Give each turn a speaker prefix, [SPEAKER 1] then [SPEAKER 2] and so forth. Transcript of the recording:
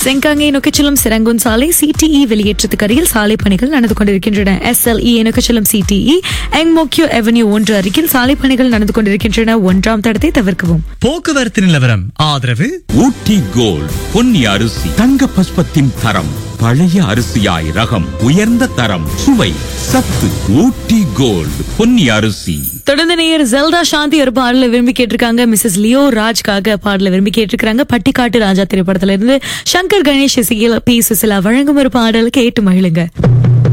[SPEAKER 1] செங்காங்கை நொக்கச்சலம் சிறங்குன் சாலை சிடிஇ வெளியேற்றத்துக்கு அருகில் சாலை பணிகள் நடந்து கொண்டிருக்கின்றன எஸ்எல்இ நொக்கச்சலம் சிடிஇ எங்மோக்கியோ அவென்யூ ஒன்று அருகில் சாலை பணிகள் நடந்து கொண்டிருக்கின்றன ஒன்றாம் தடத்தை தவிர்க்கவும்
[SPEAKER 2] போக்குவரத்து நிலவரம் ஆதரவு
[SPEAKER 3] ஊட்டி கோல்ட் பொன்னி அரிசி தங்க பஸ்பத்தின் தரம் பழைய அரிசியாய் ரகம் உயர்ந்த தரம் சுவை சத்து ஊட்டி கோல்ட் பொன்னி அரிசி
[SPEAKER 1] தொடர்ந்து நேயர் ஜெல்டா சாந்தி ஒரு பாடல விரும்பி கேட்டிருக்காங்க மிஸ்ஸஸ் லியோ ராஜ்காக பாடல விரும்பி கேட்டிருக்காங்க பட்டிக்காட்டு ராஜா திரைப்படத்துல இருந்து சங்கர் கணேஷ் இசையில் பி சுசிலா வழங்கும் ஒரு பாடல் கேட்டு மகிழுங்க